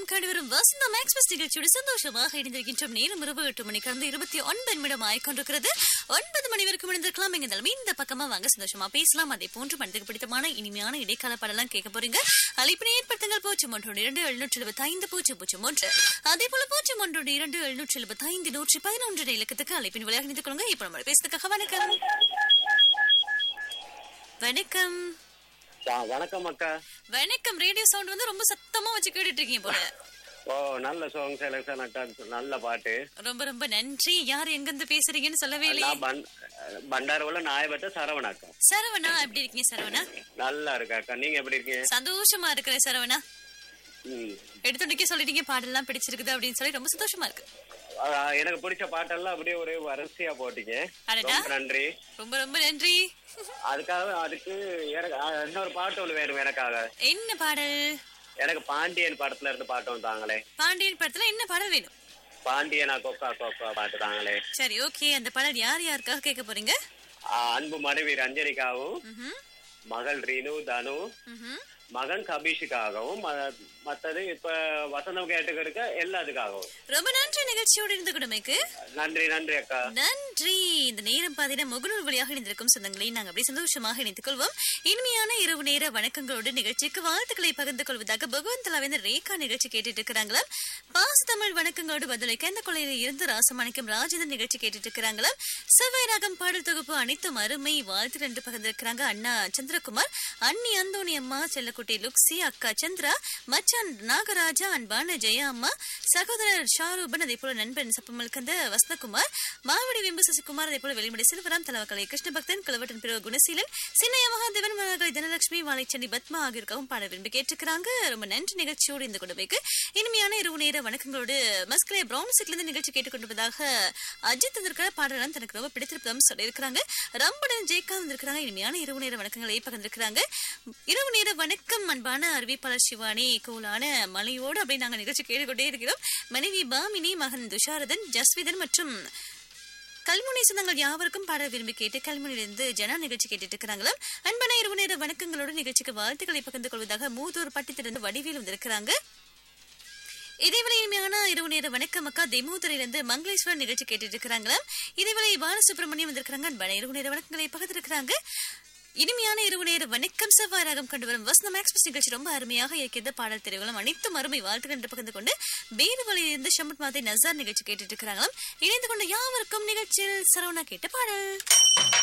சவாயராகம் கண்டு வரும் வசந்தம் எக்ஸ்பிரஸ் நிகழ்ச்சியோடு சந்தோஷமாக இணைந்திருக்கின்றோம் நேரம் இரவு எட்டு மணி கடந்து இருபத்தி ஒன்பது நிமிடம் ஆய்கொண்டிருக்கிறது ஒன்பது மணி வரைக்கும் இணைந்திருக்கலாம் எங்க தலைமை இந்த பக்கமா வாங்க சந்தோஷமா பேசலாம் அதே போன்று மனதுக்கு பிடித்தமான இனிமையான இடைக்கால பாடலாம் கேட்க போறீங்க அழைப்பினை ஏற்படுத்துங்கள் பூஜ்ஜியம் ஒன்றோடு இரண்டு எழுநூற்றி எழுபத்தி ஐந்து பூஜ்ஜியம் பூஜ்ஜியம் ஒன்று அதே போல பூஜ்ஜியம் ஒன்றோடு இரண்டு எழுநூற்றி எழுபத்தி ஐந்து நூற்றி பதினொன்று இலக்கத்துக்கு அழைப்பின் விளையாடி இணைந்து கொள்ளுங்க இப்ப நம்ம பேசுறதுக்காக வணக்கம் வணக்கம் ஆ, வணக்கம் அக்கா வணக்கம் ரேடியோ சவுண்ட் வந்து ரொம்ப சத்தமா வச்சு கேட்டுட்டு இருக்கீங்க போல ஓ நல்ல சாங் செலக்ஷன் அக்கா நல்ல பாட்டு ரொம்ப ரொம்ப நன்றி யார் எங்க இருந்து பேசுறீங்கன்னு சொல்லவே இல்லையே நான் பண் பண்டாரவுல நாயபட்ட சரவண அக்கா சரவணா எப்படி இருக்கீங்க சரவணா நல்லா இருக்கா அக்கா நீங்க எப்படி இருக்கீங்க சந்தோஷமா இருக்கிறேன் சரவணா ம். எடுத்துட்டே சொல்லிட்டீங்க பாடெல்லாம் பிடிச்சிருக்குது அப்படின்னு சொல்லி ரொம்ப சந்தோஷமா இருக்கு ஆ, எனக்கு பிடிச்ச பாட்டெல்லாம் அப்படியே ஒரே வரிசையா போட்டீங்க அடடா. ரொம்ப நன்றி ரொம்ப ரொம்ப நன்றி அதுக்காக அதுக்கு எனக்கு ஆ, இன்னொரு பாட்டு ஒண்ணு வேணும் எனக்காக என்ன பாடல் எனக்கு பாண்டியன் படத்துல இருந்து பாட்டு ஒன்று தாங்களே பாண்டியன் படத்துல என்ன பாடல் வேணும் பாண்டியனா கொக்கா கொக்கா பாட்டு தாங்களே சரி ஓகே அந்த பாடல் யார் யாருக்காக கேட்க போறீங்க ஆ, அன்பு மனைவி ரஞ்சனிக்காகவும் ம்ஹும், மகள் ரீனு தனு ம்ஹும். மகன் கபீஷுக்காகவும் ம- மத்தது இப்ப வசந்தம் கேட்டுக்கிட்டு எல்லாத்துக்காகவும் ரொம்ப நன்றி நிகழ்ச்சியோடு இருந்த குடுமைக்கு நன்றி நன்றி அக்கா நன்றி இந்த நேரம் பாத்தீங்கன்னா முகநூல் வழியாக இணைந்திருக்கும் சொந்தங்களை நாங்கள் அப்படியே சந்தோஷமாக இணைத்துக் கொள்வோம் இனிமையான இரவு நேர வணக்கங்களோடு நிகழ்ச்சிக்கு வாழ்த்துக்களை பகிர்ந்து கொள்வதாக பகவான் தலைவர் ரேகா நிகழ்ச்சி கேட்டுட்டு இருக்கிறாங்களா பாச தமிழ் வணக்கங்களோடு பதிலளிக்க இந்த கொலையில இருந்து ராசமாணிக்கம் ராஜேந்திரன் நிகழ்ச்சி கேட்டுட்டு இருக்கிறாங்களா செவ்வாய் ராகம் பாடல் தொகுப்பு அனைத்தும் அருமை வாழ்த்து என்று பகிர்ந்திருக்கிறாங்க அண்ணா சந்திரகுமார் அண்ணி அந்தோணி அம்மா செல்லக்குட்டி லுக்ஸி அக்கா சந்திரா மச்சான் நாகராஜா அன்பான ஜெயா அம்மா சகோதரர் ஷாரூபன் அதே போல நண்பன் சப்பமல்கந்த வசந்தகுமார் மாவடி வெம்பு சசிகுமார் அதே போல வெளிமடி சிறுவராம் தலவக்கலை கிருஷ்ணபக்தன் கிழவட்டன் பிறகு குணசீலன் சின்னைய மகாதேவன் மகளை தனலட்சுமி வாழைச்சண்டி பத்மா ஆகியோருக்காகவும் பாட விரும்பி கேட்டிருக்கிறாங்க ரொம்ப நன்றி நிகழ்ச்சியோடு இந்த குடும்பைக்கு இனிமையான இரவு நேர வணக்கங்களோடு மஸ்கலே பிரவுன் சிக்ல இருந்து நிகழ்ச்சி கேட்டுக்கொண்டிருப்பதாக அஜித் வந்திருக்கிற பாடலாம் தனக்கு ரொம்ப பிடித்திருப்பதும் சொல்லியிருக்கிறாங்க ரம்படன் ஜெயகாந்த் வந்திருக்கிறாங்க இனிமையான இரவு நேர வணக்கங்களை பகிர்ந்திருக்கிறாங்க இரவு நேர வணக்கம் அன்பான அறிவிப்பாளர் சிவானி கூலான மலையோடு அப்படி நாங்க நிகழ்ச்சி கேட்டுக்கொண்டே இருக்கிறோம் மனைவி பாமினி மகன் துஷாரதன் ஜஸ்விதன் மற்றும் கல்முனை சொந்தங்கள் யாவருக்கும் பாட விரும்பி கேட்டு கல்முனையிலிருந்து ஜனா நிகழ்ச்சி கேட்டுட்டு இருக்கிறாங்களாம் அன்பான இரவு நேர வணக்கங்களோடு நிகழ்ச்சிக்கு வாழ்த்துக்களை பகிர்ந்து கொள்வதாக மூதூர் பட்டத்திலிருந்து வடிவேல் வந்திருக்கிறாங்க இதேவேளை இனிமையான இரவு நேர வணக்கம் அக்கா தெமூதரிலிருந்து மங்களேஸ்வரன் நிகழ்ச்சி கேட்டுட்டு இருக்கிறாங்களாம் இதேவேளை பாலசுப்ரமணியம் வந்திருக்கிறாங்க அன்பான இரவு நேர வணக்கங்களை பகிர்ந்திருக்கிறாங்க இனிமையான இரவு நேர வணக்கம் செவ்வாறாகம் கண்டு வரும் வசந்தம் எக்ஸ்பிரஸ் நிகழ்ச்சி ரொம்ப அருமையாக இருக்கிறது பாடல் தெரிவுகளும் அனைத்தும் அருமை வாழ்த்துக்கள் என்று பகிர்ந்து கொண்டு பேருவழியிலிருந்து ஷமட் மாதை நசார் நிகழ்ச்சி கேட்டுட்டு இருக்கிறாங்களாம் இணைந்து கொண்ட யாவருக்கும் நிகழ்ச்சியில் சரவணா கேட்ட பாடல்